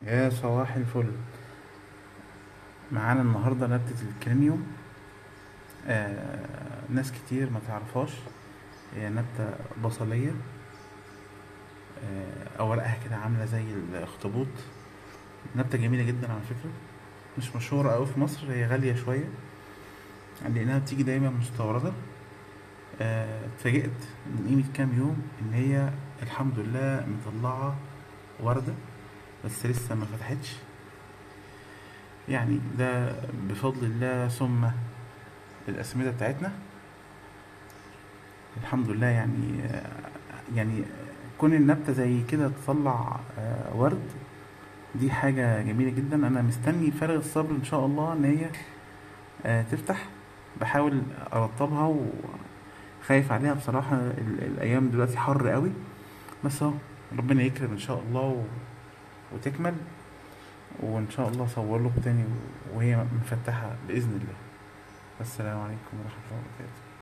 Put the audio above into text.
يا صباح الفل معانا النهاردة نبتة الكرينيوم آه ناس كتير ما تعرفهاش هي نبتة بصلية آه أوراقها كده عاملة زي الأخطبوط نبتة جميلة جدا على فكرة مش مشهورة أوي في مصر هي غالية شوية لأنها بتيجي دايما مستوردة آه، اتفاجئت من قيمة كام يوم إن هي الحمد لله مطلعة وردة بس لسه ما فتحتش يعني ده بفضل الله ثم الأسمدة بتاعتنا الحمد لله يعني يعني كون النبتة زي كده تطلع آه، ورد دي حاجة جميلة جدا أنا مستني فارغ الصبر إن شاء الله إن هي آه، تفتح بحاول أرطبها وخايف عليها بصراحة ال- الأيام دلوقتي حر قوي بس أهو ربنا يكرم إن شاء الله و... وتكمل وإن شاء الله أصور لكم تاني وهي مفتحة بإذن الله السلام عليكم ورحمة الله وبركاته